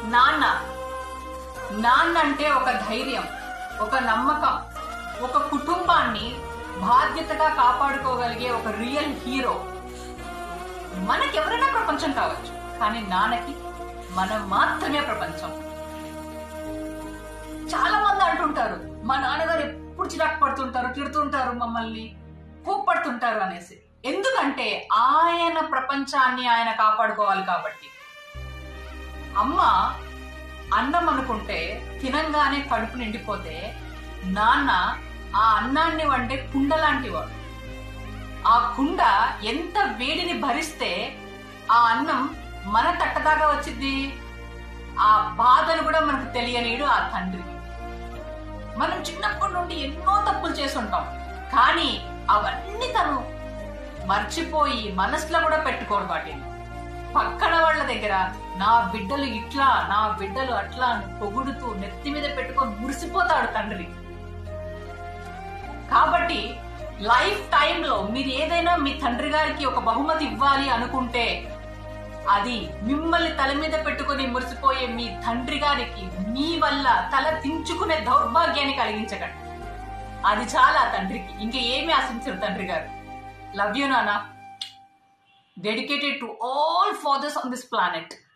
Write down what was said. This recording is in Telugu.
నాన్న నాన్న అంటే ఒక ధైర్యం ఒక నమ్మకం ఒక కుటుంబాన్ని బాధ్యతగా కాపాడుకోగలిగే ఒక రియల్ హీరో మనకెవరైనా ప్రపంచం కావచ్చు కానీ నాన్నకి మనం మాత్రమే ప్రపంచం చాలా మంది అంటుంటారు మా నాన్నగారు ఎప్పుడు చిరాకు పడుతుంటారు తిడుతుంటారు మమ్మల్ని కోప్పడుతుంటారు అనేసి ఎందుకంటే ఆయన ప్రపంచాన్ని ఆయన కాపాడుకోవాలి కాబట్టి అమ్మ అన్నం అనుకుంటే తినంగానే కడుపు నిండిపోతే నాన్న ఆ అన్నాన్ని వండే కుండ లాంటి వాడు ఆ కుండ ఎంత వేడిని భరిస్తే ఆ అన్నం మన తట్టదాకా వచ్చింది ఆ బాధను కూడా మనకు తెలియనీడు ఆ తండ్రి మనం చిన్నప్పటి నుండి ఎన్నో తప్పులు చేసుంటాం కానీ అవన్నీ తను మర్చిపోయి మనసులో కూడా పెట్టుకోడు వాటిని పక్కన వాళ్ళ దగ్గర నా బిడ్డలు ఇట్లా నా బిడ్డలు అట్లా అని పొగుడుతూ నెత్తి మీద పెట్టుకొని మురిసిపోతాడు తండ్రి కాబట్టి లైఫ్ టైంలో మీరు ఏదైనా మీ తండ్రి గారికి ఒక బహుమతి ఇవ్వాలి అనుకుంటే అది మిమ్మల్ని తల మీద పెట్టుకుని మురిసిపోయే మీ తండ్రి గారికి మీ వల్ల తల దించుకునే దౌర్భాగ్యాన్ని కలిగించకండి అది చాలా తండ్రికి ఇంకా ఏమి ఆశించరు తండ్రి గారు లవ్ యూ నానా dedicated to all fathers on this planet